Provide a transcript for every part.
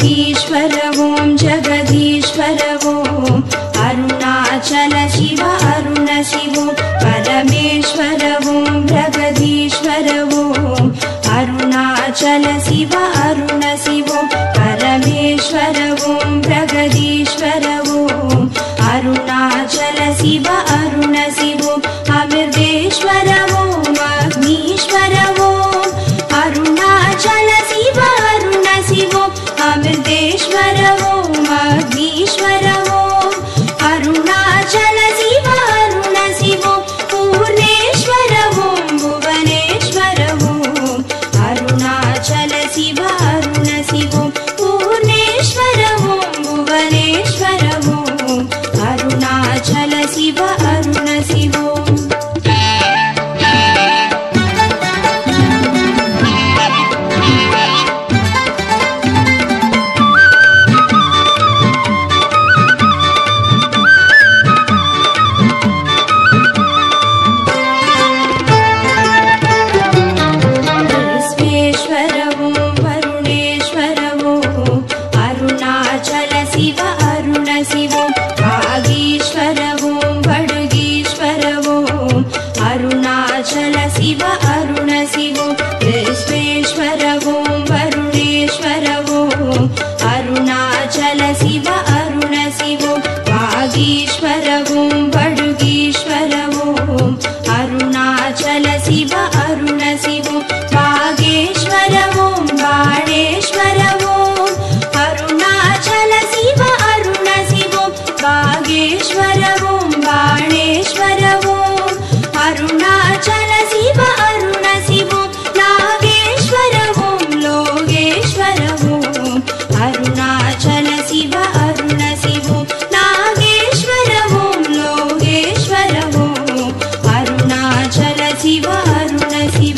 ईश्वर ॐ जगदीश्वर ॐ अरुणाचल शिव अरुण शिव परमेश्वर ॐ जगदीश्वर ॐ अरुणाचल शिव अरुण शिव परमेश्वर ॐ जगदीश्वर ॐ अरुणाचल शिव अरुण शिव अमृतेश्वर ॐ अग्नीश्वर ॐ अरुणाचल शिव अरुण शिव अमृतेश्वर ॐ अग्नीश्वर ॐ अरुणाचल शिव अरुण शिव पूर्णेश्वर ॐ भुवनेश्वर ॐ अरुणाचल शिव अरुण शिव पूर्णेश्वर ॐ भुवनेश्वर ॐ अरुणाचल शिव अरुण शिव विश्वेश्वर ॐ वरुणेश्वर ॐ अरुणाचल शिव अरुण शिव वागीश्वर ॐ भडगीश्वर ॐ अरुणाचल शिव अरुण शिव विश्वेश्वर ॐ वरुणेश्वर ॐ अरुणाचल शिव अरुण शिव वागीश्वर ॐ भडगीश्वर ॐ अरुणाचल शिव अरुण शिव वागेश्वर ॐ बाणेश्वर ॐ अरुणाचल शिव अरुण शिव वागेश्वर ॐ बाणेश्वर ॐ अरुणाचल शिव अरुण शिव नागेश्वर ॐ लोगेश्वर ॐ अरुणाचल शिव अरुण शिव नागेश्वर ॐ लोगेश्वर ॐ अरुणाचल शिव अरुण शिव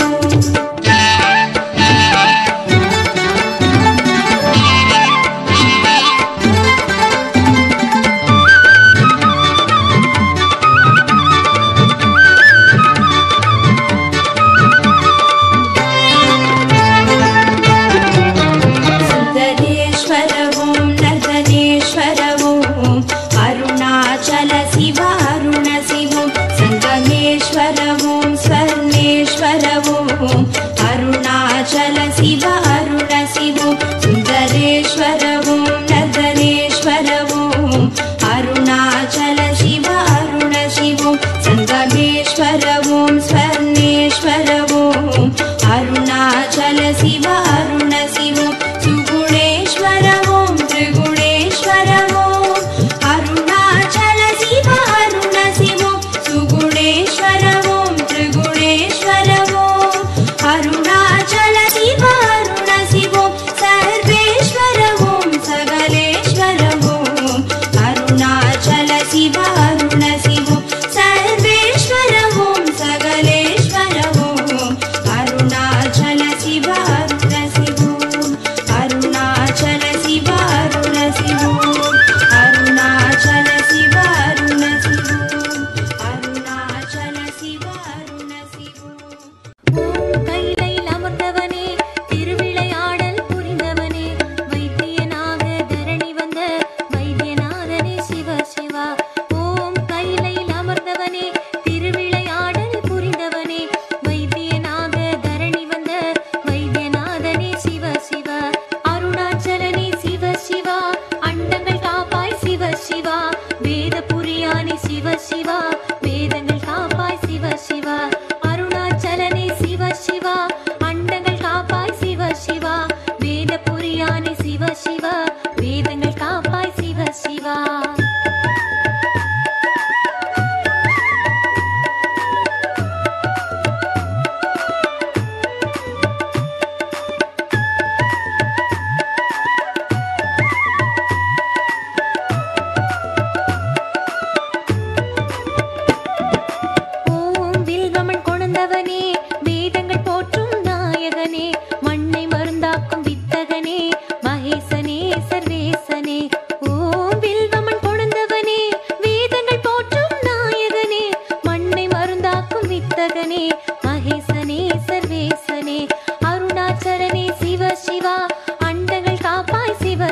सुन्दरेश्वर ॐ नर्दनेश्वर ॐ अरुणाचल शिव अरुण शिव सङ्गमेश्वर ॐ स्वर्णेश्वर ॐ अरुणाचल शिव अरुण शिव सुन्दरेश्वर ॐ नर्दनेश्वर ॐ अरुणाचल शिव अरुण शिव सङ्गमेश्वर ॐ स्वर्णेश्वर ॐ अरुणाचल शिव अरुण शिव सुगुणेश्वर ॐ त्रिगुणेश्वर ॐ अरुणाचल शिव अरुण शिव सुगुणेश्वर ॐ त्रिगुणेश्वर ॐ अरुणाचल शिव अरुण शिव सर्वेश्वर ॐ सगलेश्वर ॐ अरुणाचल शिव अरुण शिव सर्वेश्वर ॐ सगलेश्वर ॐ अरुणाचल शिव अरुण शिव अरुणाचल शिव अरुण शिव अरुणाचल शिव अरुण शिव अरुणाचल शिव अरुण शिव கைலையில் அமர்ந்தவனே திருவிளையாடல் புரிந்தவனே வைத்தியனாக தரணி வந்த வைத்தியநாதனே சிவ சிவா ஓம் கைலையில் அமர்ந்தவனே திருவிளையாடல் புரிந்தவனே வைத்தியனாக தரணி வந்த வைத்தியநாதனே சிவ சிவா அருணாச்சலனே சிவ சிவா அண்டங்கள் காப்பாய் சிவ சிவா வேத புரியானே சிவ சிவா வேதங்கள் காப்பாய் சிவ சிவா அருணாச்சலனே சிவ சிவா அண்டங்கள் காப்பாய் சிவ சிவா வேத புரியானே சிவ சிவா வேதங்கள் காப்பாய் சிவ சிவா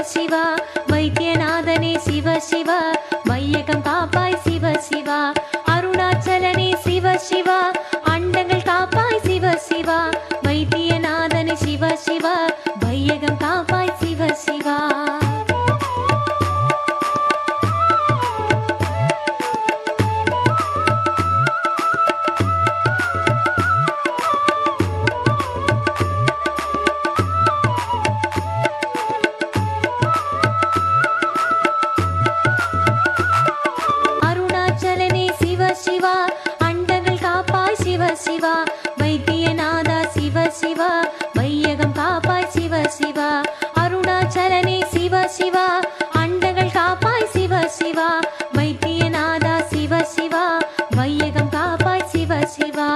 சிவா வைத்தியநாதனே சிவ சிவா வையகம் காப்பாய் சிவ சிவா அருணாச்சலனே சிவ சிவா அண்டங்கள் காப்பாய் சிவ சிவா வைத்தியநாதனே சிவ சிவா வையகம் காப்பாய் சிவ சிவா அருணாச்சலனே சிவ சிவா அண்டங்கள் காப்பாய் சிவ சிவா வைத்தியநாதா சிவ சிவா வையகம் காப்பாய் சிவ சிவா அருணாச்சலனே சிவ சிவா அண்டங்கள் காப்பாய் சிவ சிவா வைத்தியநாதா சிவ சிவா வையகம் காப்பாய் சிவ சிவா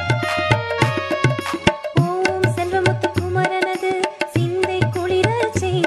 ஓம் செல்வமுத்து குமரனது சிந்தை குளிரச் செய்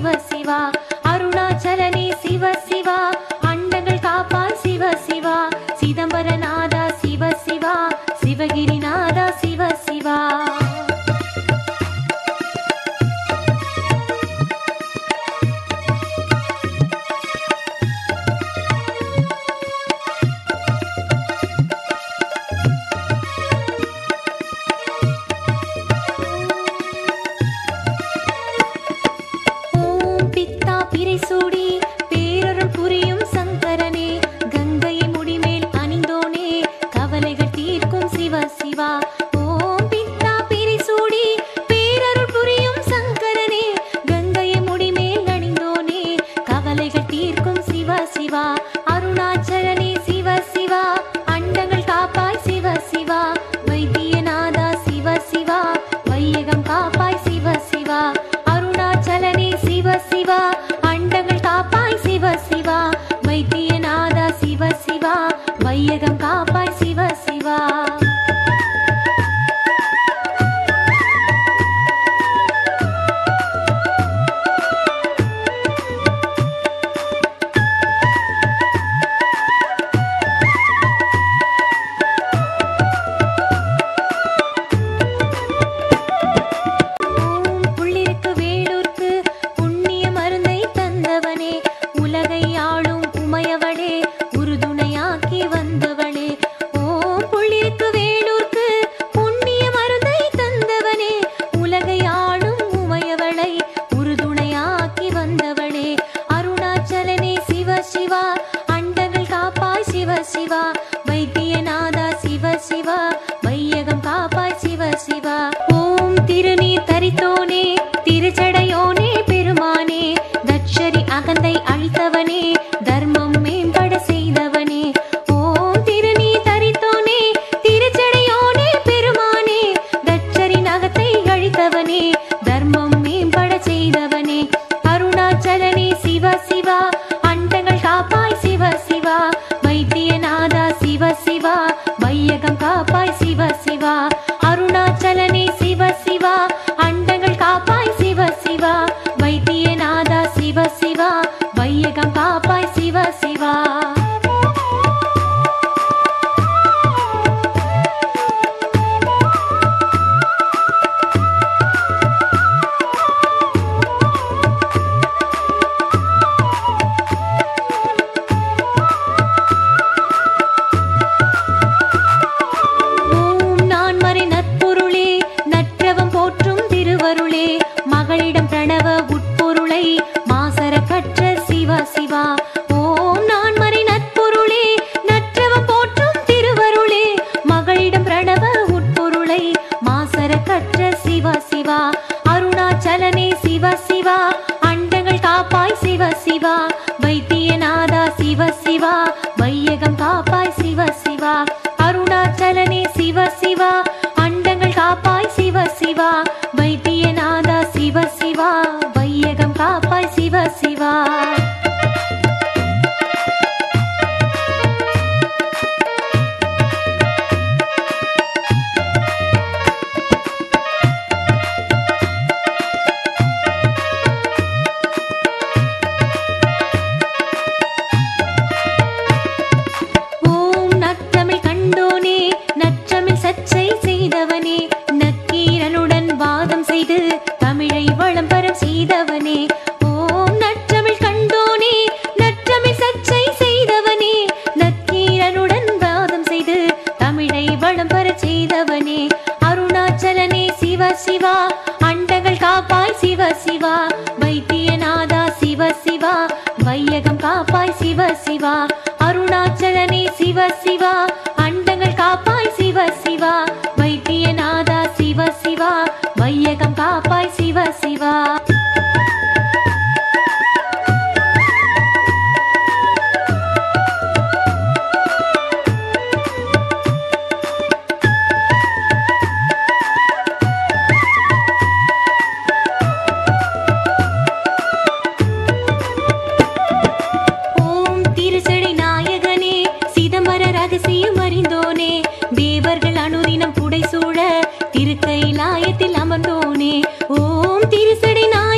சிவ சிவா அருணாச்சலனே சிவ சிவா அண்டங்கள் காப்பாய் சிவ சிவா சிதம்பரநாதா சிவ சிவா சிவகிரிநாதா சிவ சிவா ஓம் பித்தா பிறைசூடி பேரருள் புரியும் சங்கரனே கங்கையை முடிமேல் அணிந்தோனே கவலைகள் தீர்க்கும் சிவ சிவா ஓம் பித்தா பிறைசூடி பேரருள் புரியும் சங்கரனே கங்கையை முடிமேல் அணிந்தோனே கவலைகள் தீர்க்கும் சிவ சிவா அருணாச்சலனே சிவ சிவா அண்டங்கள் காப்பாய் சிவ சிவா வைத்தியநாதா சிவ சிவா வையகம் காப்பாய் சிவ சிவா அருணாச்சலனே சிவ சிவா அண்டங்கள் காப்பாய் சிவ சிவா வைத்தியநாதா சிவ சிவா வையகம் காப்பாய் சிவ சிவா ஓம் புள்ளிருக்கு வேலூர்க்கு புண்ணிய மருந்தை தந்தவனே உலகை ஆளும் உமையவளே உறுதுணையாக்கி வந்தவளே ஓம் புள்ளிருக்கு வேலூர்க்கு புண்ணிய மருந்தை தந்தவனே உலகை ஆளும் உமையவளை உறுதுணையாக்கி வந்தவளே அருணாச்சலனே சிவ சிவா அண்டங்கள் காப்பாய் சிவ சிவா வைத்தியநாதா சிவ சிவா வையகம் காப்பாய் சிவ சிவா ஓம் திருநீர் தரித்தோனே திருச்சடையோனே பெருமானே தட்சரி அகந்தை அழித்தவனே தர்மம் மேம்பட செய்தவனே ஓம் திருநீர் தரித்தோனே திருச்சடையோனே பெருமானே தட்சரி நகத்தை அழித்தவனே தர்மம் மேம்பட செய்தவனே அருணாச்சலனே சிவ சிவா அண்டங்கள் காப்பாய் சிவ சிவா வைத்தியநாதா சிவ சிவா வையகம் காப்பாய் சிவ சிவா அருணாச்சலனே சிவ சிவா அண்டங்கள் காப்பாய் சிவ சிவா வைத்தியநாதா சிவ சிவா வையகம் காப்பாய் சிவ சிவா ஓம் நான்மறை நற்பொருளே நற்றவம் போற்றும் திருவருளே மகளிடம் பிரணவ உட்பொருளை மாசர கற்ற சிவ சிவா ஓம் நான்மறை நற்பொருளே நற்றவம் போற்றும் திருவருளே மகளிடம் பிரணவ உட்பொருளை மாசர கற்ற சிவ சிவா அருணாச்சலனே சிவ சிவா அண்டங்கள் காப்பாய் சிவ சிவா வைத்தியநாதா சிவ சிவா வையகம் காப்பாய் சிவ சிவா அருணாச்சலனே சிவ சிவா அண்டங்கள் காப்பாய் சிவ சிவா வைத்தியநாதா சிவ சிவா வையகம் காப்பாய் சிவ சிவா ஓம் நற்றமிழ் கண்டோனே நற்றமிழ் சர்ச்சை செய்தவனே நக்கீரனுடன் வாதம் செய்து தமிழை வளம் பெற செய்தவனே ஓம் நற்றமிழ் கண்டோனே நற்றமிழ் சர்ச்சை செய்தவனே நக்கீரனுடன் வாதம் செய்து தமிழை வளம் பெற செய்தவனே அருணாச்சலனே சிவ சிவா அண்டங்கள் காப்பாய் சிவ சிவா வைத்தியநாதா சிவ சிவா வையகம் காப்பாய் சிவ சிவா அருணாச்சலனே சிவ சிவா அண்டங்கள் காப்பாய் சிவ சிவா வைத்தியநாதா சிவ சிவா வையகம் காப்பாய் சிவ சிவா ஓம் திருச்சடை நாயகனே சிதம்பர ரகசியம் அறிந்தோனே தேவர்கள் அனுதினம் புடைசூழ திருக்கைலாயத்தில் அமர்ந்தோனே ஓம் திருச்சடை நாயகனே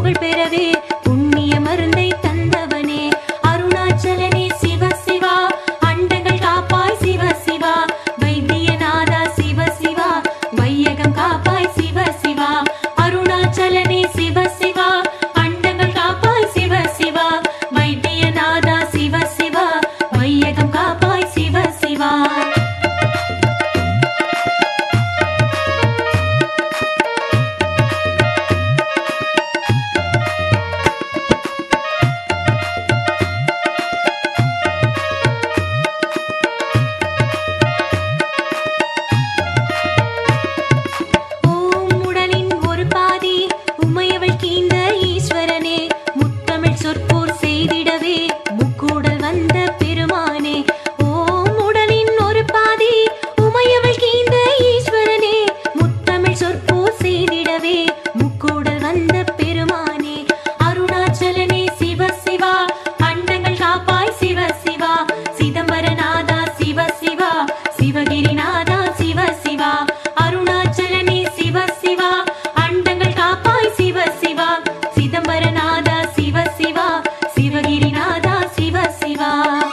புகழ் பெறவே புண்ணிய மருந்தை தந்தவனே அருணாச்சலனே சிவ சிவா அண்டங்கள் காப்பாய் சிவ சிவா வைத்தியநாதா சிவ சிவா வையகம் காப்பாய் சிவ சிவா அருணாச்சலனே சிவ சிவா அண்டங்கள் காப்பாய் சிவ சிவா வைத்தியநாதா சிவ சிவா வையகம் காப்பாய் சிவ சிவா ஓம் உடலின் ஒரு பாதி உமையவள் கீந்த ஈஸ்வரனே முத்தமிழ் சொற்போர் செய்திடவே முக்கூடல் வந்த பெருமானே ஓம் உடலின் ஒரு பாதி உமையவள் கீந்த ஈஸ்வரனே முத்தமிழ் சொற்போர் செய்திடவே முக்கூடல் வந்த பெருமானே அருணாச்சலனே சிவ சிவா அண்டங்கள் காப்பாய் சிவ சிவா சிதம்பரநாதா சிவ சிவா சிவகிரிநாதா சிவ சிவா அருணாச்சலனே சிவ சிவா அண்டங்கள் காப்பாய் சிவ சிவா சிதம்பரநாதா சிவ சிவா சிவகிரிநாதா சிவ சிவா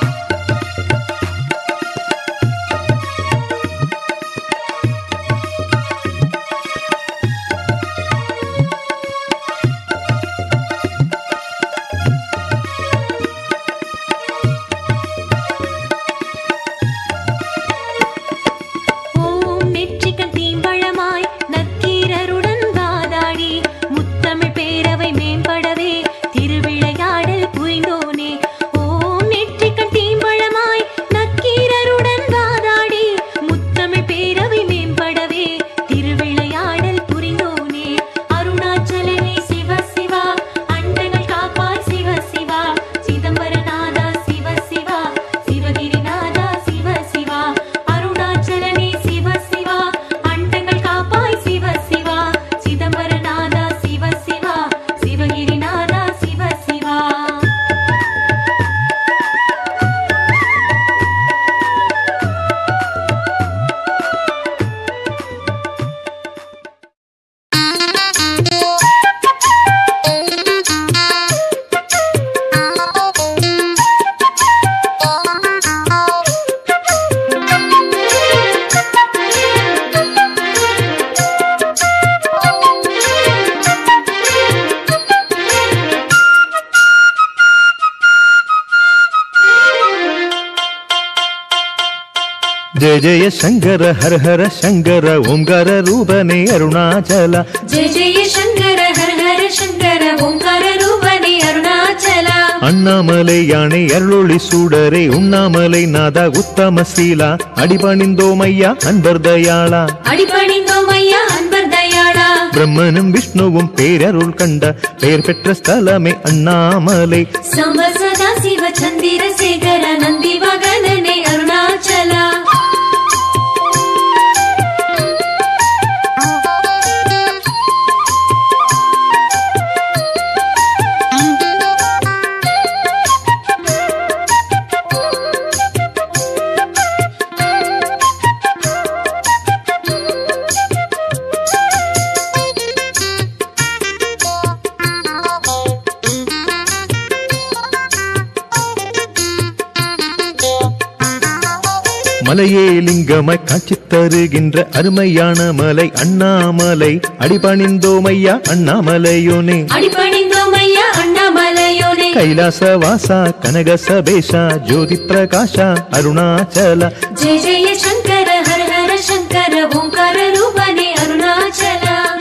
ஓம் நெற்றிக்கண் தீம்பழமாய் நக்கீரருடன் வாதாடி முத்தமிழ் பேரவை மேம்படவே திருவிளையாடல் புரிந்தோனே ஓம் நெற்றிக்கண் தீம்பழமாய் நக்கீரருடன் வாதாடி முத்தமிழ் பேரவை மேம்படவே திருவிளையாடல் புரிந்தோனே அருணாச்சலனே சிவ சிவா அண்டங்கள் காப்பாய் சிவ சிவா சிதம்பரநாதா சிவ சிவா சிவகிரிநாதா சிவ சிவா அருணாச்சலனே சிவ சிவா அண்டங்கள் காப்பாய் சிவ சிவா சிதம்பரநாதா சிவ சிவா சிவகிரிநாதா சிவ சிவா ಜಯ ಜಯ ಶಂಕರ ಹರ ಹರ ಶಂಕರ ಓಂಕಾರ ರೂಪನೇ ಅರುಣಾಚಲ ಜಯ ಜಯ ಶಂಕರ ಹರ ಹರ ಶಂಕರ ಓಂಕಾರ ರೂಪನೇ ಅರುಣಾಚಲ ಅಣ್ಣಾಮಲೈ ಯಾಣೆ ಅರುಳೊಳಿ ಸೂಡರೆ ಉಣ್ಣಾಮಲೈ ನಾದ ಉತ್ತಮ ಶೀಲ அடிபணிந்தோமையா அன்பர் தயாளா அடிபணிந்தோம் ஐயா அன்பர் தயாளா பிரம்மனும் விஷ்ணுவும் பேரருள் கண்ட பெயர் பெற்ற ஸ்தலமே அண்ணாமலை சம்பசதா சிவ சந்திரசேகர நந்தி மகனனே அருணாச்சலா மலையே லிங்கமாய் காட்சி தருகின்ற அருமையான மலை அண்ணாமலை அடிபணிந்தோமையா அண்ணாமலையோனே அடிபணிந்தோம் ஐயா அண்ணாமலையோனே ಕೈಲಾಸ ವಾಸ ಕನಗ ಸಬೇಶ ಜ್ಯೋತಿ ಪ್ರಕಾಶ ಅರುಣಾಚಲ ಜಯ ಜಯ ಶಂಕರ ಹರ ಹರ ಶಂಕರ ಓಂಕಾರ ರೂಪನೇ ಅರುಣಾಚಲ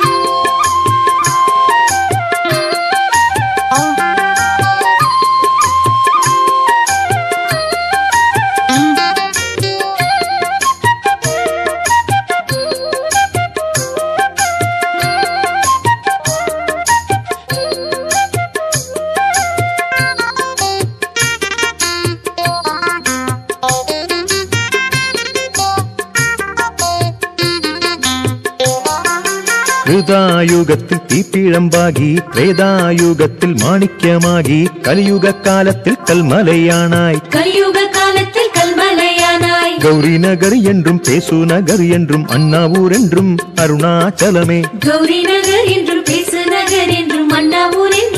യുഗത്തിൽ തീപ്പിഴമ്പാകി ത്രേതായുഗത്തിൽ മാണിക്യമാകി കലിയുഗ കാലത്തിൽ കൽമലയാണാய் கலியுக காலத்தில் கல்மலையானாய் கௌரி நகர் என்றும் பேசு நகர் என்றும் அண்ணாவூர் என்றும் அருணாச்சலமே கௌரி நகர் என்றும் பேசு நகர் என்றும் அண்ணாவூர் என்றும்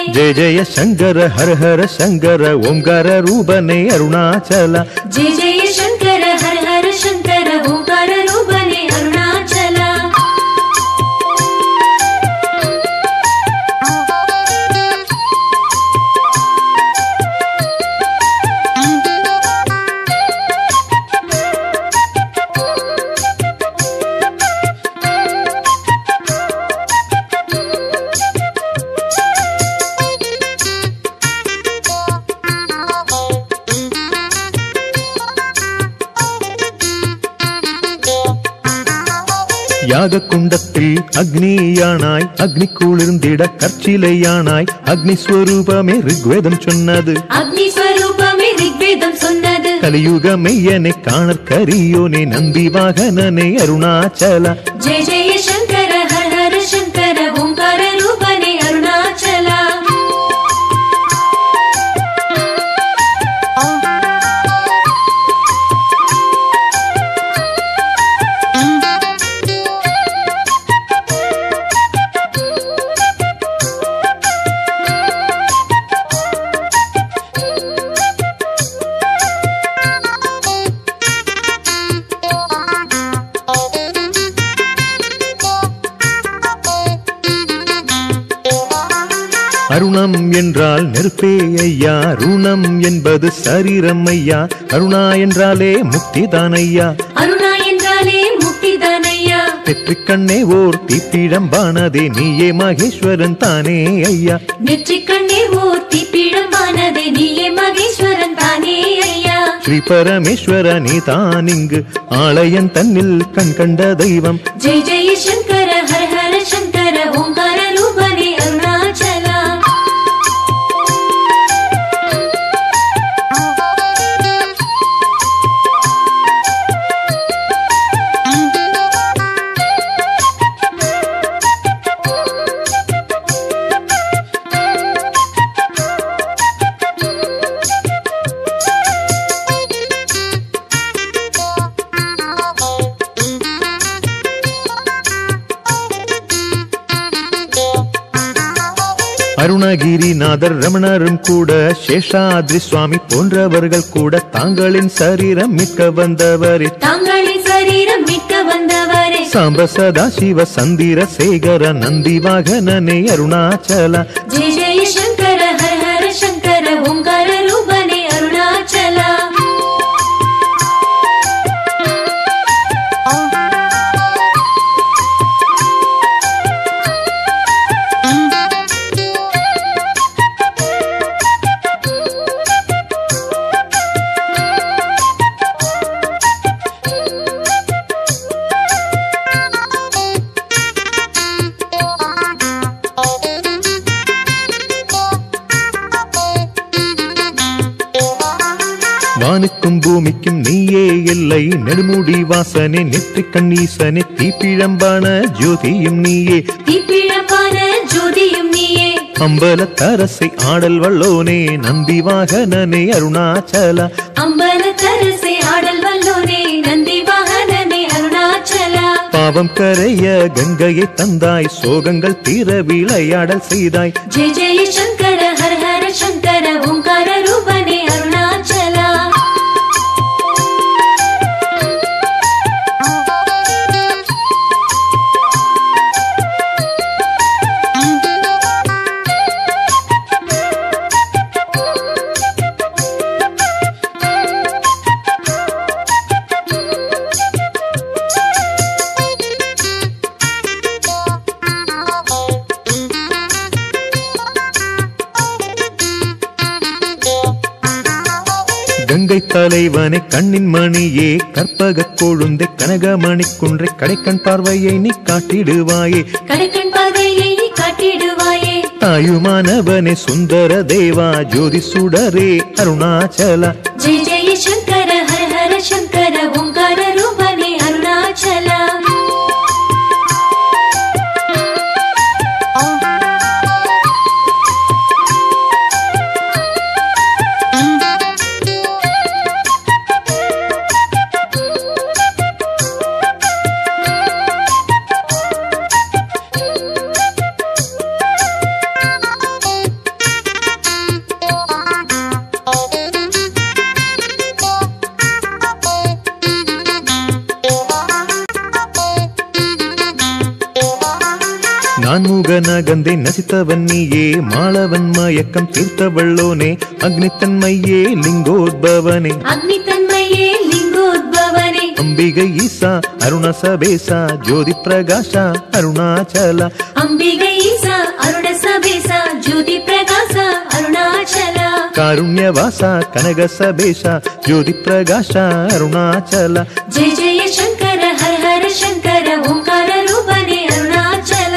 ஜெய ஜெய சங்கர ஹர ஹர சங்கர ஓம்கார ரூபனே அருணாச்சல जय जय शङ्कर हर हर शङ्कर ओङ्कार रूपने अरुणाचल யாக குண்டத்தில் அக்னியானாய் அக்னி குளிர்ந்திட கற்சிலையானாய் அக்னி ஸ்வரூபமே ரிக்வேதம் சொன்னது அக்னிஸ்வரூபமே ரிக்வேதம் சொன்னது கலியுக மெய்யனை காணற்கரியோனே நந்தி வாகனனே அருணாச்சல जय जय शङ्कर हर हर शङ्कर ओङ्कार रूपने अरुणाचल அருணம் என்றால் நெருப்பே ஐயா ருணம் என்பது சரீரம் ஐயா அருணா என்றாலே முக்திதான் ஐயா அருணா என்றாலே முக்திதானையா நெற்றிக் கண்ணே ஓர் தீப்பிழம்பானதே நீயே மகேஸ்வரன் தானே ஐயா நெற்றிக் கண்ணே ஓர் தீப்பிழம்பானதே நீயே மகேஸ்வரன் தானே ஐயா ஸ்ரீ பரமேஸ்வர நீ தான் இங்கு ஆலயன் தன்னில் கண் கண்ட தெய்வம் जय जय शङ्कर हर हर शङ्कर ओङ्कार रूपने अरुणाचल அருணகிரிநாதர் ரமணரும் கூட சேஷாத்ரி சுவாமி போன்றவர்கள் கூட தாங்களின் சரீரம் மீட்க வந்தவரே தாங்களின் சரீரம் மீட்க வந்தவரே சாம்ப சதா சிவ சந்திர சேகர நந்தி வாகனனே அருணாச்சல जय जय शङ्कर हर हर शङ्कर ओङ्कार रूपने अरुणाचल வானுக்கும் பூமிக்கும் நீயே எல்லை நெடுமுடி வாசனே நெற்றிக் கண்ணீசனே தீப்பிழம்பான ஜோதியும் நீயே தீப்பிழம்பான ஜோதியும் நீயே அம்பலத்தரசை ஆடல் வல்லோனே நந்தி வாகனனே அருணாச்சல அம்பலத்தரசே ஆடல் வல்லோனே நந்தி வாகனனே அருணாச்சல பாவம் கரைய கங்கையை தந்தாய் சோகங்கள் தீர விளையாடல் செய்தாய் जय जय शङ्कर हर हर शङ्कर ओङ्कार रूपने अरुणाचल கங்கை தலைவனே கண்ணின் மணியே கற்பக கொழுந்தை கனகமணி குன்றை கடைக்கண் பார்வையை நீ காட்டிடுவாயே கடைக்கண் பார்வையை நீ காட்டிடுவாயே தாயுமானவனே சுந்தர தேவா ஜோதி சுடரே அருணாச்சல जय जय शङ्कर हर हर शङ्कर ओङ्कार रूपने अरुणाचल அகந்தை நசித்தவன் நீயே மாளவன் மயக்கம் தீர்த்தவள்ளோனே அக்னித்தன்மையே லிங்கோத்பவனே அக்னி தன்மையே லிங்கோத்பவனே ಅಂಬಿಗೈ ಈಸಾ ಅರುಣ ಸಬೇಸ ಜ್ಯೋತಿ ಪ್ರಕಾಶ ಅರುಣಾಚಲ ಅಂಬಿಗೈ ಈಸಾ ಅರುಣ ಸಬೇಸ ಜ್ಯೋತಿ ಪ್ರಕಾಶ ಅರುಣಾಚಲ ಕಾರುಣ್ಯವಾಸ ಕನಗ ಸಬೇಶ ಜ್ಯೋತಿ ಪ್ರಕಾಶ ಅರುಣಾಚಲ ಜಯ ಜಯ ಶಂಕರ ಹರ ಹರ ಶಂಕರ ಓಂಕಾರ ರೂಪನೇ ಅರುಣಾಚಲ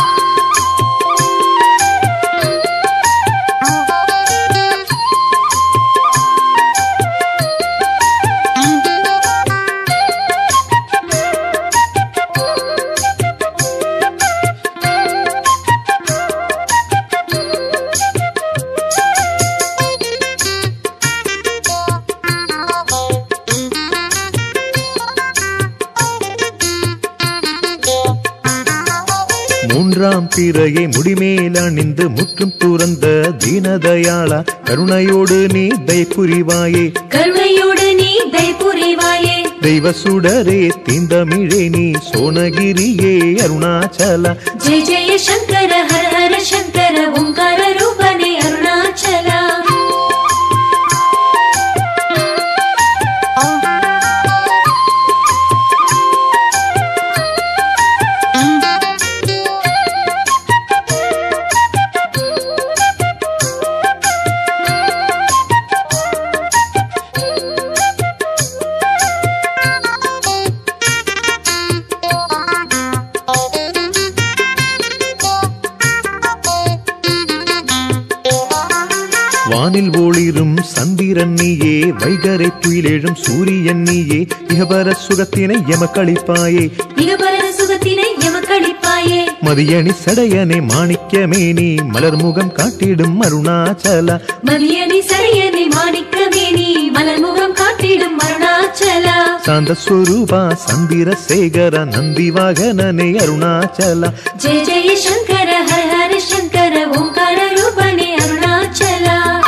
மூன்றாம் பிறையை முடிமேல் அணிந்து முற்றும் துறந்த தீனதயாளா கருணையோடு நீ தயை புரிவாயே ಕರುಣೆಯೋಡು ನೀ ದಯ ಪುರಿವಾಯೇ தெய்வ சுடரே தீந்தமிழே நீ சோனகிரியே அருணாச்சல ಜಯ ಜಯ ಶಂಕರ ಹರ ಹರ ಶಂಕರ ಓಂಕಾರ ರೂಪನೇ ಅರುಣಾಚಲ வானில் ஒளிரும் சந்திரன் நீயே வைகரை துயிலெழும் சூரியன் நீயே இகபர சுகத்தினை எமக்களிப்பாயே ಈಗ ಬರದ ಸುಗತಿனை எமக்களிப்பாயே மதியணி சடையனே மாணிக்கமே நீ மலர் முகம் காட்டிடும் அருணாச்சல மதியனி சரியனை மாணிக்கமேனி மலர்முகம் காட்டிடும் அருணாச்சல சாந்த ஸ்வரூபா சந்திர சேகர நந்தி வாகனனே அருணாச்சல ಜಯ ಜಯ ಶಂಕರ ಹರ ಹರ ಶಂಕರ ಓಂಕಾರ ರೂಪನೇ ಅರುಣಾಚಲ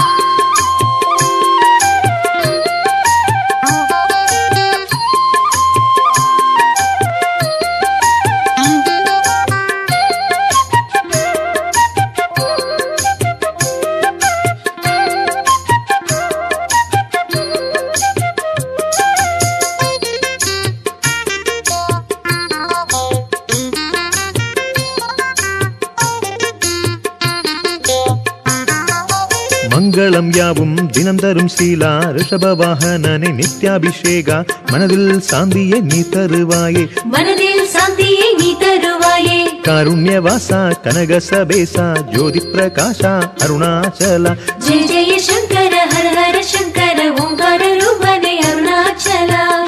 மங்களம் யாவும் தினம் தரும் சீலா ரிஷப வாகனனே நித்யாபிஷேகா மனதில் சாந்தியை நீ தருவாயே ಮನದಿಲ್ ಶಾಂತಿಯೇ ನೀ ತರುವಾಯೇ ಕಾರುಣ್ಯವಾಸ ಕನಗ ಸಬೇಸ ಜ್ಯೋತಿ ಪ್ರಕಾಶ ಅರುಣಾಚಲ ಜಯ ಜಯ ಶಂಕರ ಹರ ಹರ ಶಂಕರ ಓಂಕಾರ ರೂಪನೇ ಅರುಣಾಚಲ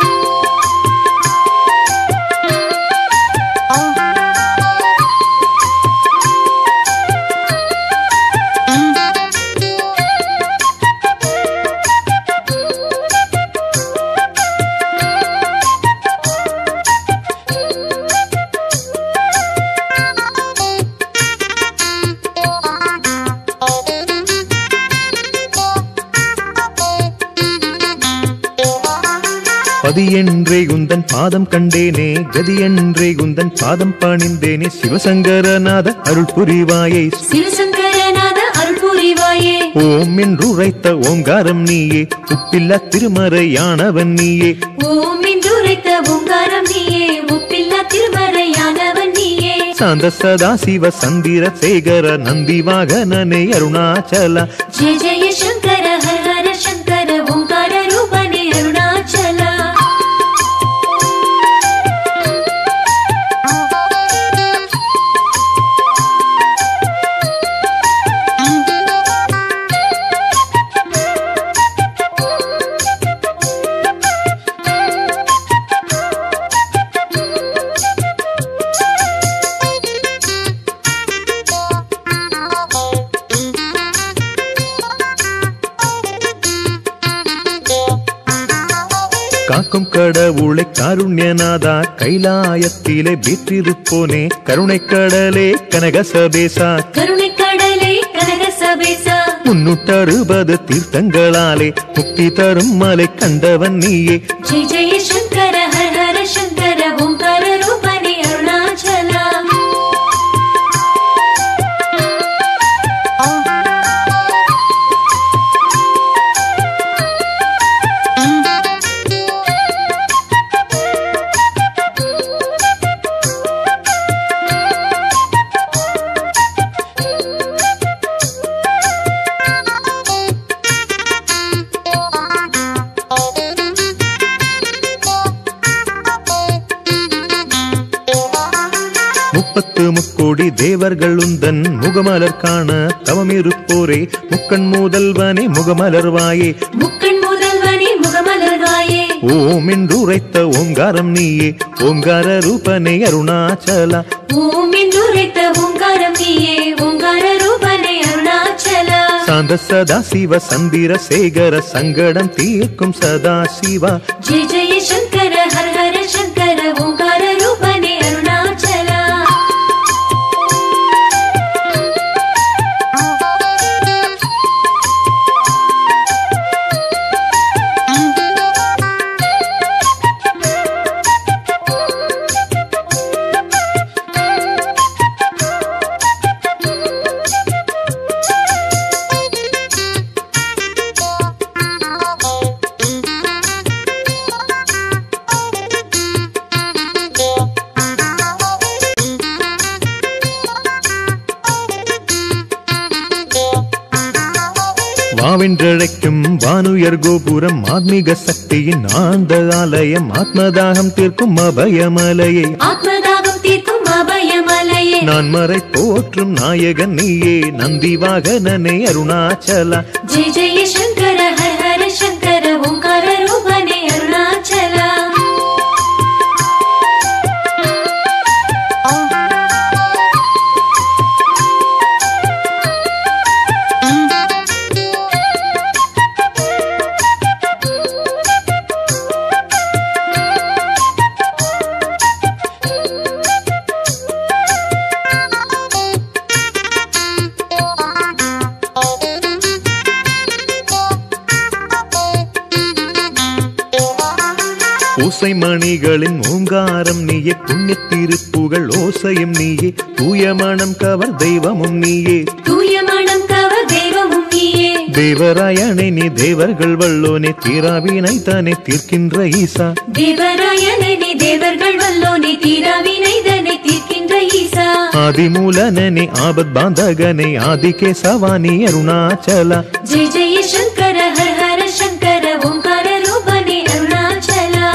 பதியென்றே உந்தன் பாதம் கண்டேனே கதியென்றே உந்தன் பாதம் பணிந்தேனே சிவசங்கரநாத அருள் புரிவாயை ಶಿವಶಂಕರನಾದ ಅರುಳ್ಪುರಿವಾಯೇ ஓம் என்று உரைத்த ஓங்காரம் நீயே உப்பில்லா திருமறையானவன் நீயே ಓಂ ಇಂದುರೈತ ಓಂಕಾರಂ ನೀಯೇ ಒಪ್ಪಿಲ್ಲ ತಿರುಮರೆಯಾನವನ್ ನೀಯೇ சாந்த சதா சிவ சந்திர சேகர நந்தி வாகனனே அருணாச்சல ಜಯ ಜಯ ಶಂಕರ ಹರ ಹರ ಶಂಕರ ಓಂಕಾರ ರೂಪನೇ ಅರುಣಾಚಲ காக்கும் கடவுளை காருண்யநாதா கைலாயத்திலே வீற்றிருப்போனே கருணை கடலே கனகசபேசா ಕರುಣೆ ಕಡಲೆ ಕನಕ ಸಬೇಸ முன்னூற்றறுபது தீர்த்தங்களாலே முக்தி தரும் மலை கண்டவன் நீயே ಜಯ ಜಯ ಶಂಕರ ಹರ ಹರ ಶಂಕರ ಓಂಕಾರ ರೂಪನೇ ಅರುಣಾಚಲ முப்பத்து முக்கோடி தேவர்கள் உந்தன் முகமலர் காண தவமிருப்போரே முக்கண் முதல்வனே முகமலர்வாயே முக்கண் முதல்வனே முகமலர்வாயே ஓம் என்று உரைத்த ஓங்காரம் நீயே ஓங்கார ரூபனே அருணாச்சலா ஓம் என்றுரைத்த ஓங்காரம் நீயே ஓங்கார ரூபனே அருணாச்சலா சாந்த சதா சிவ சந்திர சேகர சங்கடம் தீர்க்கும் சதா சிவா ஜெய ஜெய சங்கர ஹர ஹர சங்கர ஓங்கார ரூபனே அருணாச்சலா வாவென்றழைக்கும் வானுயர் கோபுரம் ஆத்மீக சக்தியின் ஆழ்ந்த ஆலயம் ஆத்மதாகம் தீர்க்கும் அபயமலையை ஆத்மதாகம் தீர்க்கும் அபயமலையே நான் மறை போற்றும் நாயகன் நீயே நந்தி வாகனனே அருணாச்சலா ஜெய ஜெய சங்கர ஹர ஹர சங்கர ஓங்கார ரூபனே அருணாச்சலா ஓசை மணிகளின் ஓங்காரம் நீயே புண்ணிய திருப்புகள் ஓசையும் நீயே தூய மனம் கவர் தெய்வமும் நீயே தூய மனம் கவ தெய்வமும் நீயே தேவராயணே நீ தேவர்கள் வல்லோனே தீராவினை தானே தீர்க்கின்ற ஈசா தேவராயனே நீ தேவர்கள் வல்லோனே தீராவினை தனை தீர்க்கின்ற ஈசா ஆதிமூலனே ஆபத் பாந்தகனே ஆதிகே சவானி அருணாச்சலா ஜெய ஜெய சங்கர ஹர ஹர சங்கர ஓங்கார ரூபனே அருணாச்சலா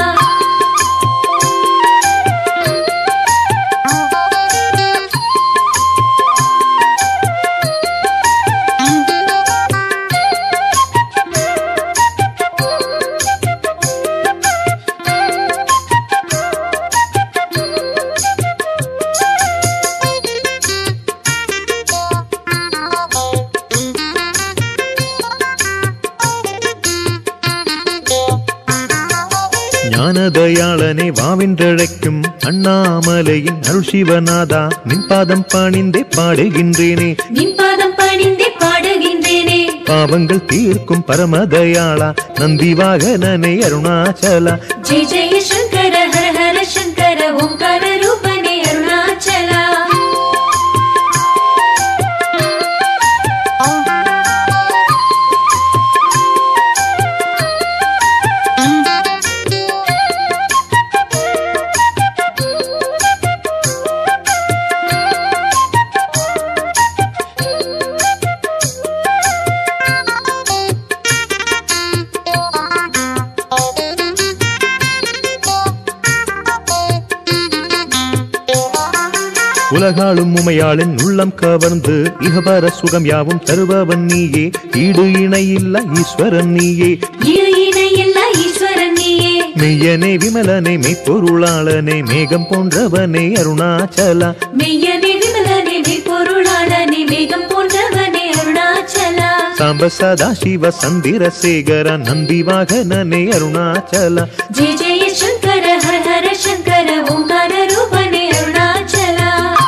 ஞானதயாளனே வாவென்றழைக்கும் அண்ணாமலையின் அருள் சிவநாதா நின் பாதம் பணிந்தே பாடுகின்றேனே நின் பாதம் பணிந்தே பாடுகின்றேனே பாவங்கள் தீர்க்கும் பரமதயாளா நந்தி வாகனனே அருணாச்சலா ஜெய ஜெய சங்கர ஹர ஹர சங்கர ஓங்கார ரூபனே அருணாச்சலா உலகாளும் உமையாளின் உள்ளம் கவர்ந்து இகபர சுகம் யாவும் தருபவன் நீயே ஈடு இணையில்ல ஈஸ்வரன் நீயே இரு இணையில்லா ஈஸ்வரன் நீயே மெய்யனே விமலனே மெய்ப்பொருளாளனே மேகம் போன்றவனே அருணாச்சலா மெய்யனே விமலனே மெய்ப்பொருளாளனே மேகம் போன்றவனே அருணாச்சலா சாம்ப சதா சிவ சந்திர சேகர நந்தி வாகனனே அருணாச்சலா ஜெய ஜெய சங்கர ஹர ஹர சங்கர ஓங்கார ரூபனே அருணாச்சலா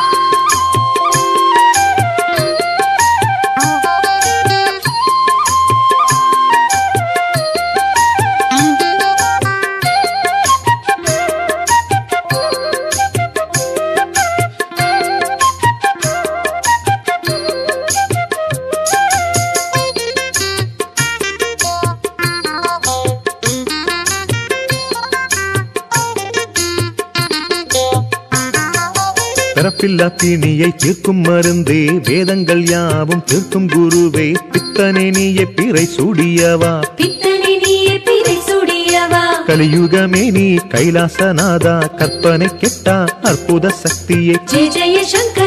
பிறப்பில்லா தீனியை தீர்க்கும் மருந்தே வேதங்கள் யாவும் தீர்க்கும் குருவே பித்தனே நீயே பிறை சூடியவா பித்தனே நீயே பிறை சூடியவா கலியுகமே நீ கைலாசநாதா கற்பனை கெட்டா அற்புத சக்தியே ஜெய ஜெய சங்கர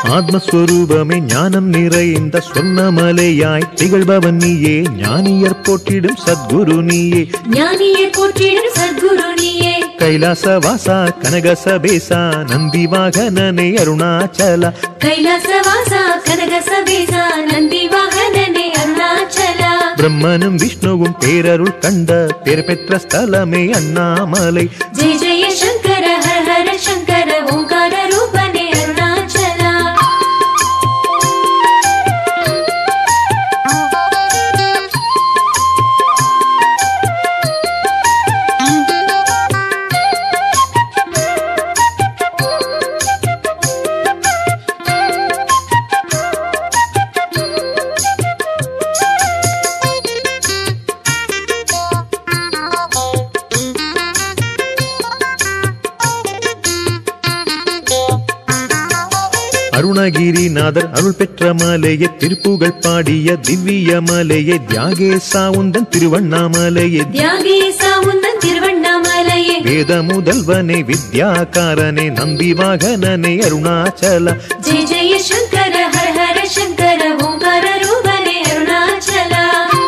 ஆத்மஸ்வரூபமே ஞானம் நிறைந்த சொன்னமலையாய் திகழ்பவன் நீயே ஞானியர் போற்றிடும் சத்குரு நீயே ஞானியை போற்றிடும் சத்குரு நீயே கைலாச வாசா கனக சபேசா நந்தி வாகனனே அருணாச்சல கைலாச வாசா கனக சபேசா நந்தி வாகனனே அருணாச்சலா பிரம்மனும் விஷ்ணுவும் பேரருள் கண்ட பேர் பெற்ற ஸ்தலமே அண்ணாமலை ஜெய ஜெய சங்கர ஹர ஹர சங்கர ஓங்கார ரூபனே அருணாச்சலா அருணகிரிநாதர் அருள் பெற்ற மலையே திருப்புகழ் பாடிய திவ்ய மலையே தியாகேசா உந்தன் திருவண்ணாமலையே தியாகேசா உந்தன் திருவண்ணாமலையே வேத முதல்வனே வித்யாகாரனே நந்தி வாகனனே அருணாச்சல ஜெய ஜெய சங்கர ஹர ஹர சங்கர ஓங்கார ரூபனே அருணாச்சலா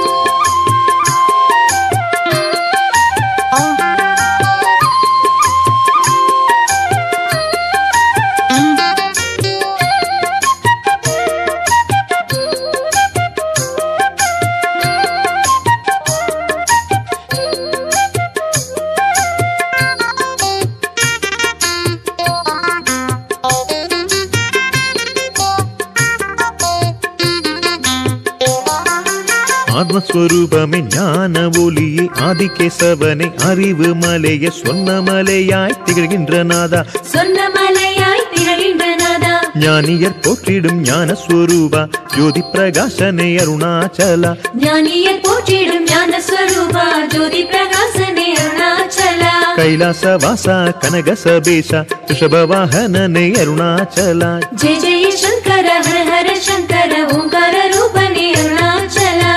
ஆத்மஸ்வரூபமே ஞான ஒளியே ஆதிகேசவனே அறிவு மலையே சொன்ன மலையாய் திகழ்கின்ற நாதா சொன்ன மலையாய் திகழ்கின்ற நாதா ஞானியர் போற்றிடும் ஞான ஸ்வரூபா ஜோதி பிரகாசனே அருணாச்சலா ஞானியர் போற்றிடும் ஞான ஸ்வரூபா ஜோதி பிரகாசனே அருணாச்சலா கைலாச வாசா கனக சபேஷா ரிஷப வாகனனே அருணாச்சலா ஜெய ஜெய சங்கர ஹர ஹர சங்கர ஓங்கார ரூபனே அருணாச்சலா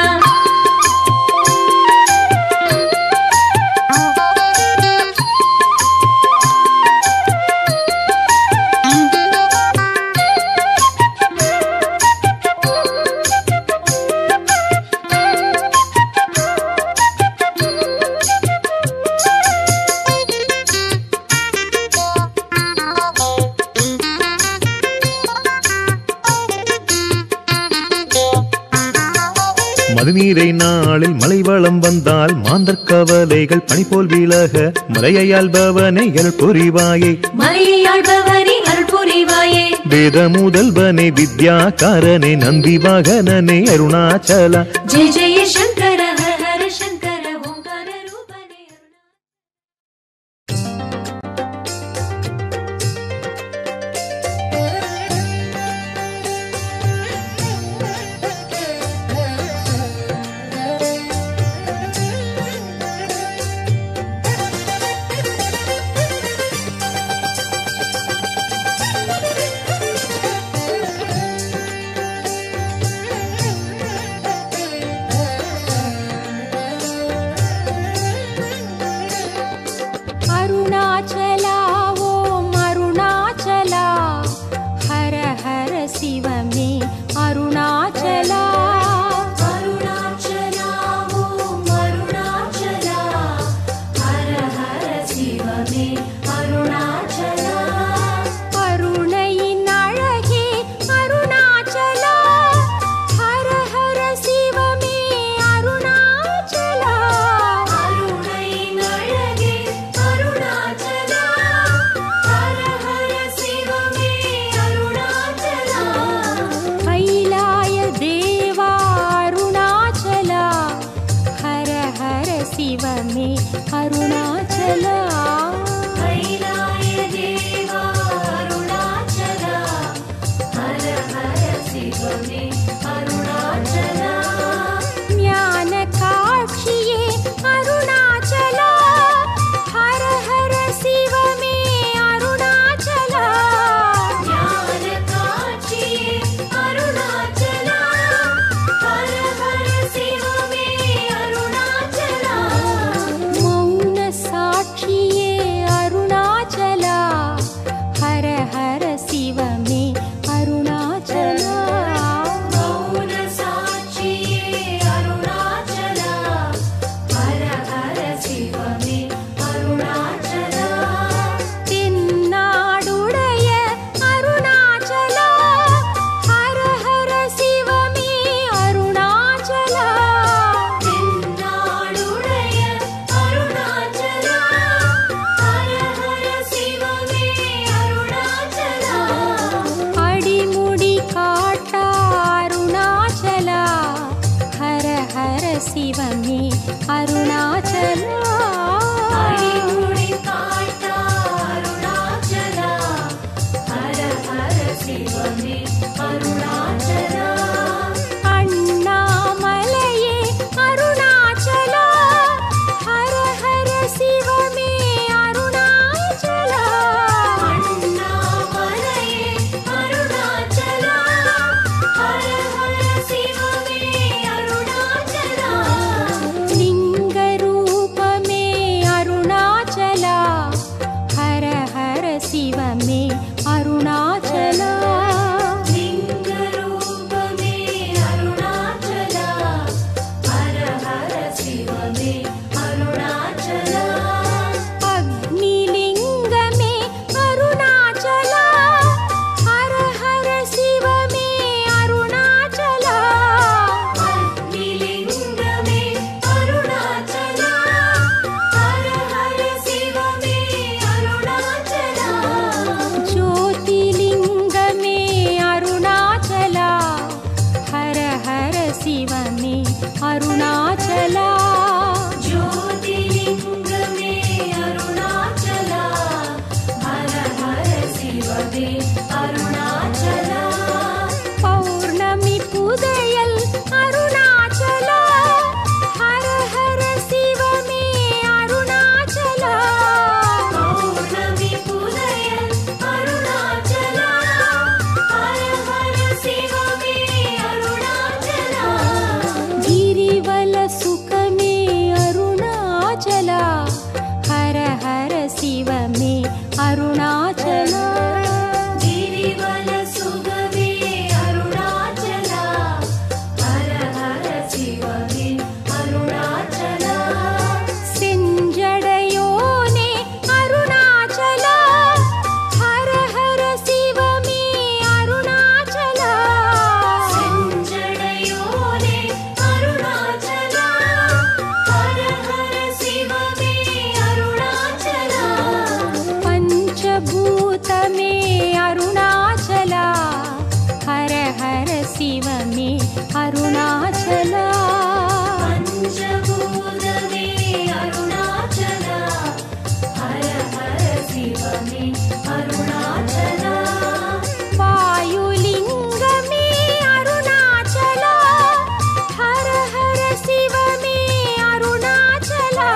மதுநீரை நாளில் மலை வளம் வந்தால் மாந்தர் கவலைகள் பனி போல் விலக மலையால் பவனை எல் புரிவாயே மலையை ஆள்பவனே அருள் புரிவாயே வேத முதல்வனே வித்யாகாரனே நந்தி வாகனனே அருணாச்சலா ஜெய ஜெய சங்கர ஹர ஹர சங்கர ஓங்கார ரூபனே அருணா Thank you. சிவமே அருணாச்சலா அண்ணாமலையே அருணாச்சலா ஹர ஹர சிவமே அருணாச்சலா அண்ணாமலையே அருணாச்சலா ஹர ஹர சிவமே அருணாச்சலா லிங்க ரூபமே அருணாச்சலா ஹர ஹர சிவமே அருணாச்சலா லிங்க ரூபமே அருணாச்சலா ஹர ஹர சிவமே அருணாச்சலா அக்னிலிங்கமே அருணாச்சலா ஹர ஹர சிவமே அருணாச்சலா அக்னிலிங்கமே அருணாச்சலா ஹர ஹர சிவமே அருணாச்சலா ஜோதிலிங்கமே அருணாச்சலா ஹர ஹர சிவமே அருணாச்சலா ஜோதிலிங்கமே அருணாச்சலா ஹர ஹர சிவமே அருணாச்சலா பௌர்ணமி புதையல் அருணாச்சலா ஹர ஹர சிவமே அருணாச்சலா பௌர்ணமி புதையல் அருணாச்சலா ஹர ஹர சிவமே அருணாச்சலா गिरिवल सुखमे अरुणाचला हर हर शिव मे अरुणाचला கிரிவல சுகமே அருணாச்சலா ஹர ஹர சிவமே அருணாச்சலா செஞ்சடையோனே அருணாச்சலா ஹர ஹர சிவ மே அருணாச்சலா செஞ்சடையோனே அருணாச்சலா ஹர ஹர சிவமே அருணாச்சலா பஞ்சபூதமே அருணாச்சலா ஹர ஹர சிவ மே அருணாச்சலா பஞ்சபூதமே அருணாச்சலா ஹர ஹர சிவமே அருணாச்சலா வாயுலிங்கமே அருணாச்சலா ஹர ஹர சிவ மே அருணாச்சலா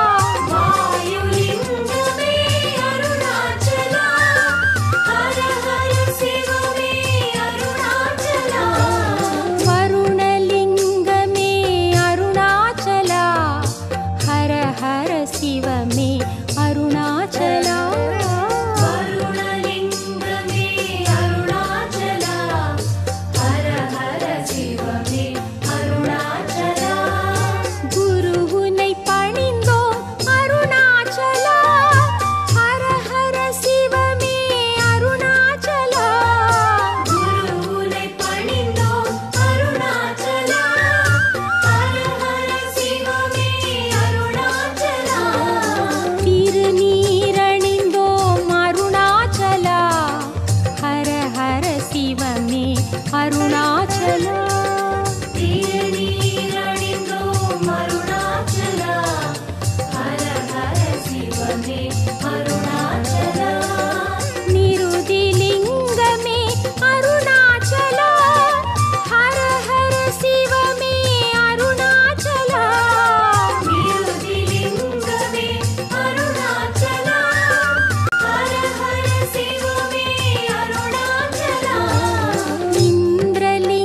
வாயுலிங்கமே அருணாச்சலா ஹர ஹர சிவமே அருணாச்சலா வருணலிங்கமே அருணாச்சலா ஹர ஹர சிவ மே அருணாச்சலா வருணலிங்கமே அருணாச்சலா ஹர ஹர சிவமே அருணாச்சலா குருவுனை பணிந்தோம் அருணாச்சலா ஹர ஹர சிவ மே அருணாச்சலா குருவுனை பணிந்தோம் அருணாச்சலா ஹர ஹர சிவமே அருணாச்சலா திருநீரணிந்தோம் அருணாச்சலா ஹர ஹர சிவ மே அருணாச்சலா திருநீரணிந்தோம் அருணாச்சலா ஹர ஹர சிவமே அருணாச்சலா நிருதிலிங்கமே அருணாச்சலா ஹர ஹர சிவ மே அருணாச்சலா நிருதிலிங்கமே அருணாச்சலா ஹர ஹர சிவமே அருணாச்சலா இந்திரலிங்கமே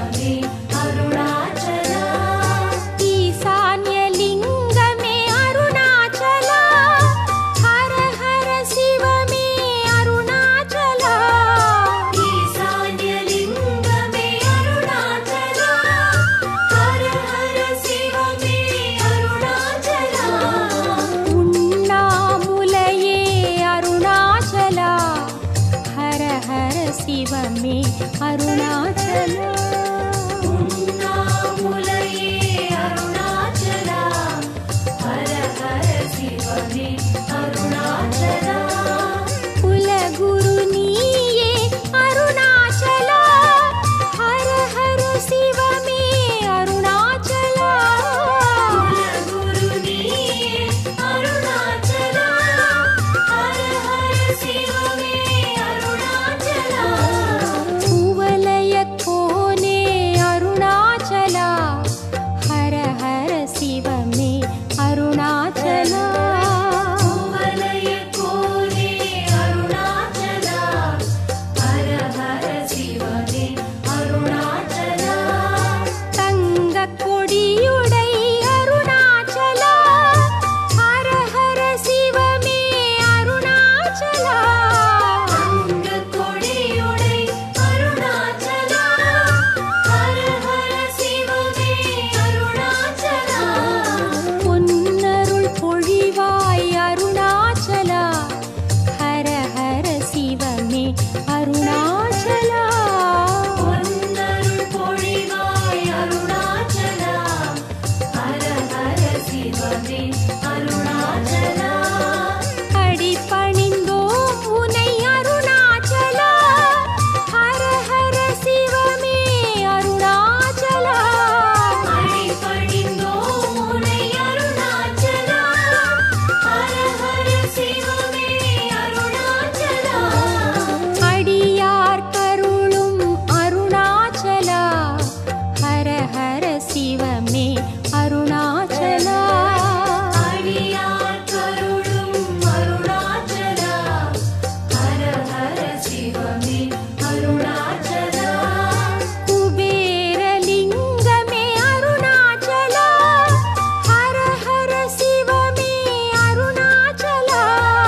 சிவமே அருணாச்சலா ஈசான்யலிங்கமே அருணாச்சலா ஹர ஹர சிவமே அருணாச்சலா ஈசான்யலிங்கமே அருணாச்சலா ஹர ஹர சிவமே அருணாச்சலா உண்ணாமுலையே அருணாச்சலா ஹர ஹர சிவமே அருணாச்சலா உண்ணாமுலையே அருணாச்சலா ஹர ஹர சிவமே அருணாச்சலா குலகுரு நீயே அருணாச்சலா ஹர ஹர சிவமே அருணாச்சலா குலகுரு நீயே அருணாச்சலா ஹர ஹர சிவமே அருணாச்சலா குவலய கோனே அருணாச்சலா ஹர ஹர சிவமே அருணாச்சலா குவலய கோனே அருணாச்சலா ஹர ஹர சிவமே அருணாச்சலா தங்க கொடியுடை அருணாச்சலா ஹர ஹர சிவமே அருணாச்சலா அங்க கொடியுடை அருணாச்சலா ஹர ஹர சிவமே அருணாச்சலா பொன்னருள் பொழிவாய் அருணாச்சலா ஹர ஹர சிவமே அருணாச்சலா பொன்னருள் பொழிவாய் அருணாச்சலா ஹர ஹர சிவமே அருணாச்சலா அடி பணிந்தோம் உனை அருணாச்சலா ஹர ஹர சிவமே அருணாச்சலா அடிபணிந்தோம் உனை அருணாச்சலா ஹர ஹர சிவமே அருணாச்சலா அடியார் கருளும் அருணாச்சலா ஹர ஹர சிவமே அருணாச்சலா அடியார் கருளும் அருணாச்சலா ஹர ஹர சிவமே அருணாச்சலா குபேரலிங்கமே அருணாச்சலா ஹர ஹர சிவமே அருணாச்சலா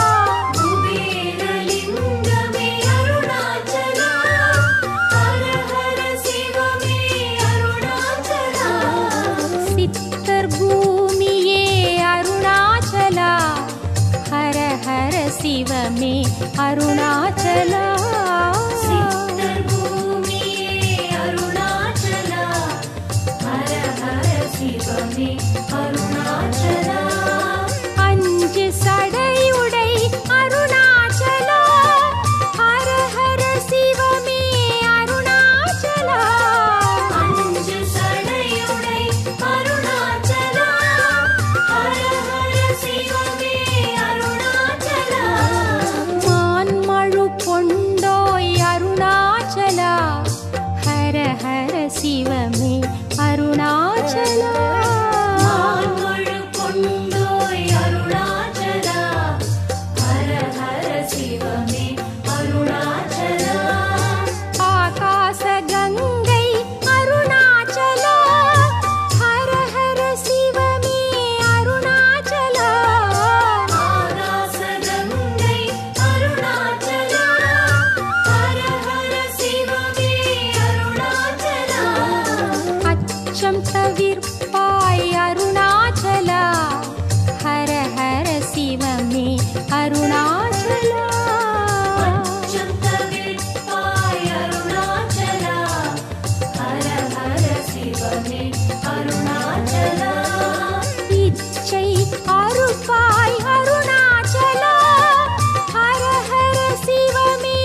குபேரலிங்கமே அருணாச்சலா ஹர ஹர சிவமே அருணாச்சலா சித்தர் பூமியே அருணாச்சலா ஹர ஹர சிவமே அருணாச்சலா சித்தர் பூமியே அருணாச்சலா ஹர ஹர சிவமே அருணாச்சலா அஞ்சு சடையுடை அருணாச்சலா ஹர ஹர சிவமே அருணாச்சலா அஞ்சு சடையுடை அருணாச்சலா ஹர ஹர சிவமே அருணாச்சலா மான்மழு கொண்டோய் அருணாச்சலா ஹர ஹர சிவமே அருணாச்சலா மான்மொழு கொண்டோய் அருணாச்சலா ஹர ஹர சிவமே அருணாச்சலா ஆகாச கங்கை அருணாச்சலா ஹர ஹர சிவமே அருணாச்சலா ஆகாச கங்கை அருணாச்சலா ஹர ஹர சிவமே அருணாச்சலா அச்சம் தவிர்ப்பாய் அருணாச்சலா ஹர ஹர சிவமே அருணாச்சலா அச்சம் தவிர்ப்பாய் அருணாச்சலா ஹர ஹர சிவமே அருணாச்சலா இச்சை அருப்பாய் அருணாச்சலா ஹர ஹர சிவமே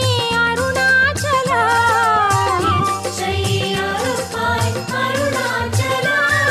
அருணாச்சலா இச்சை அறுப்பாய் அருணாச்சலா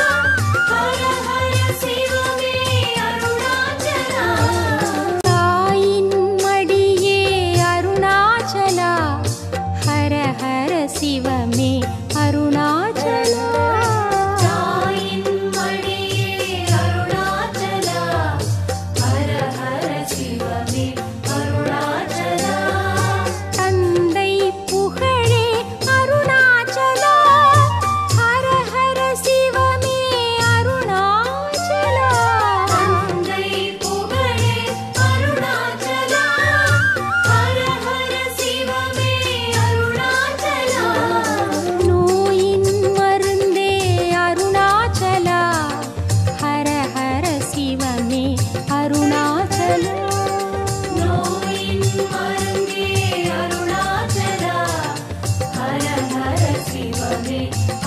ஐயனே